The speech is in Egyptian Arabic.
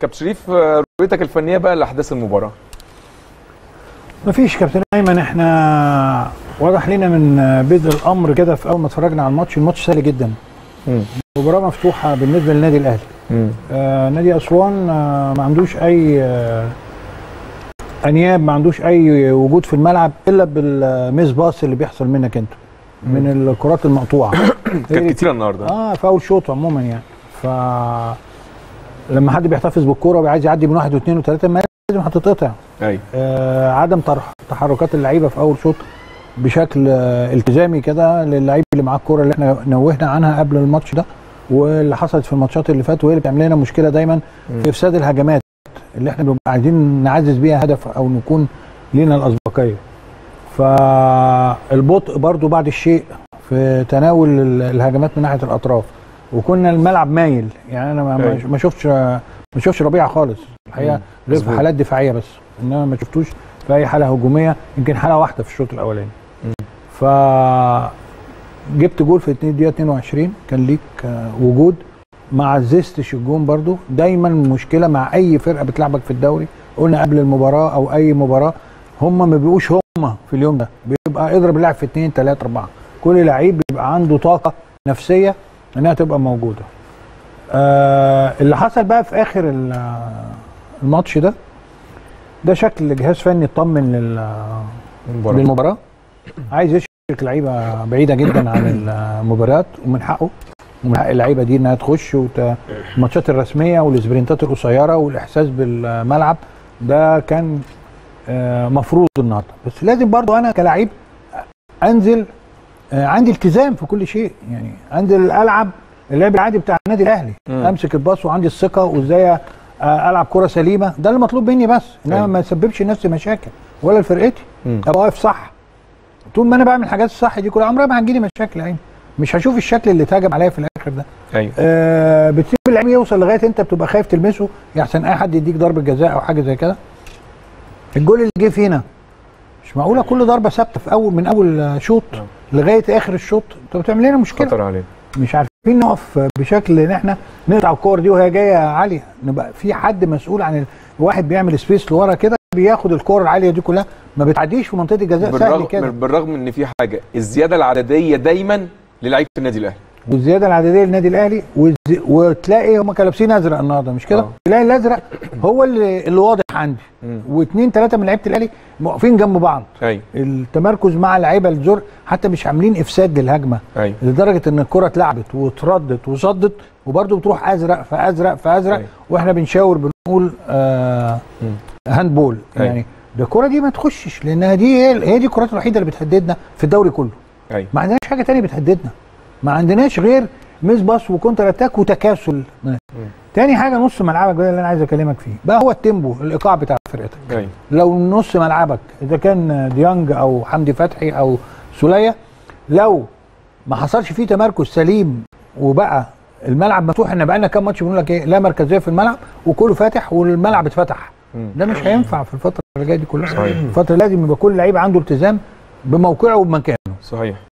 كابتن شريف آه، رؤيتك الفنيه بقى لاحداث المباراه مفيش كابتن ايمن احنا واضح لنا من بدء الامر كده في اول ما اتفرجنا على الماتش الماتش سهل جدا مباراه مفتوحه بالنسبه للنادي الاهلي آه نادي اسوان آه ما عندوش اي آه انياب ما عندوش اي وجود في الملعب الا بالميس باص اللي بيحصل منك انت من الكرات المقطوعه كانت كتيره النهارده اه في اول شوط عموما يعني ف لما حد بيحتفظ بالكوره وعايز يعدي من واحد واثنين وثلاثه ما لازم هتتقطع ايوه آه عدم طرح تحركات اللعيبه في اول شوط بشكل آه التزامي كده للعيب اللي معاه الكوره اللي احنا نوهنا عنها قبل الماتش ده واللي حصلت في الماتشات اللي فاتت وهي اللي بتعمل لنا مشكله دايما في افساد الهجمات اللي احنا بنبقى عايزين نعزز بيها هدف او نكون لينا الاسبقيه فالبطء برضو بعد الشيء في تناول ال- الهجمات من ناحيه الاطراف وكنا الملعب مايل يعني انا ما- ما أيوة. ما شفتش ما شفتش ربيعه خالص الحقيقه مم. غير في مظبوط. حالات دفاعيه بس انما ما شفتوش في اي حاله هجوميه يمكن حاله واحده في الشوط الاولاني ف جبت جول في 2 دقيقه 22 كان ليك آه، وجود ما عززتش الجون برضو دايما مشكله مع اي فرقه بتلعبك في الدوري قلنا قبل المباراه او اي مباراه هم ما بيبقوش هم في اليوم ده بيبقى اضرب اللاعب في 2 3 4 كل لعيب بيبقى عنده طاقه نفسيه انها تبقى موجوده آه اللي حصل بقى في اخر ال- الماتش ده ده شكل جهاز فني اطمن لل المباراه للمباراه عايز يشرك لعيبه بعيده جدا عن المباريات ومن حقه ومن حق اللعيبه دي انها تخش وت... الماتشات الرسميه والسبرنتات القصيره والاحساس بالملعب ده كان آه، مفروض النهارده بس لازم برضو انا كلاعب انزل آه، عندي التزام في كل شيء يعني انزل العب اللعب العادي بتاع النادي الاهلي مم. امسك الباص وعندي الثقه وازاي آه، العب كره سليمه ده اللي مطلوب مني بس انما أيوة. ما يسببش لنفسي مشاكل ولا لفرقتي مم. ابقى واقف صح طول ما انا بعمل الحاجات الصح دي كلها عمرها ما هتجيلي مشاكل يعني مش هشوف الشكل اللي اتهاجم عليا في الاخر ده ايوه آه بتسيب اللعيب يوصل لغايه انت بتبقى خايف تلمسه يحسن اي حد يديك ضربه جزاء او حاجه زي كده الجول اللي جه فينا مش معقوله كل ضربه ثابته في اول من اول شوط لغايه اخر الشوط انت بتعمل لنا مشكله خطر علينا مش عارفين نقف بشكل ان احنا نقطع الكور دي وهي جايه عاليه نبقى في حد مسؤول عن ال- واحد بيعمل سبيس لورا كده بياخد الكور العاليه دي كلها ما بتعديش في منطقه الجزاء سهل بالرغم كده بالرغم ان في حاجه الزياده العدديه دايما للعيبه النادي الاهلي والزياده العدديه للنادي الاهلي والز- وتلاقي هم كانوا لابسين ازرق النهارده مش كده؟ آه. تلاقي الازرق هو اللي, اللي واضح عندي مم. واثنين ثلاثه من لعيبه الاهلي واقفين جنب بعض ايوه التمركز مع اللعيبه الزر حتى مش عاملين افساد للهجمه ايوه لدرجه ان الكره اتلعبت واتردت وصدت وبرده بتروح ازرق فازرق فازرق أيوة. واحنا بنشاور بنقول آه مم. هاند بول أيوة. يعني ده الكره دي ما تخشش لانها دي هي هي دي الكرات الوحيده اللي بتهددنا في الدوري كله ايوه ما عندناش حاجه تانية بتهددنا ما عندناش غير ميس باص وكونتر اتاك وتكاسل تاني حاجه نص ملعبك ده اللي انا عايز اكلمك فيه بقى هو التيمبو الايقاع بتاع فرقتك ايوه لو نص ملعبك اذا كان ديانج او حمدي فتحي او سوليه لو ما حصلش فيه تمركز سليم وبقى الملعب مفتوح احنا بقى لنا كام ماتش بنقول لك ايه لا مركزيه في الملعب وكله فاتح والملعب اتفتح مم. ده مش هينفع في الفتره اللي جايه دي كلها صحيح. الفتره لازم يبقى كل لعيب عنده التزام بموقعه وبمكانه صحيح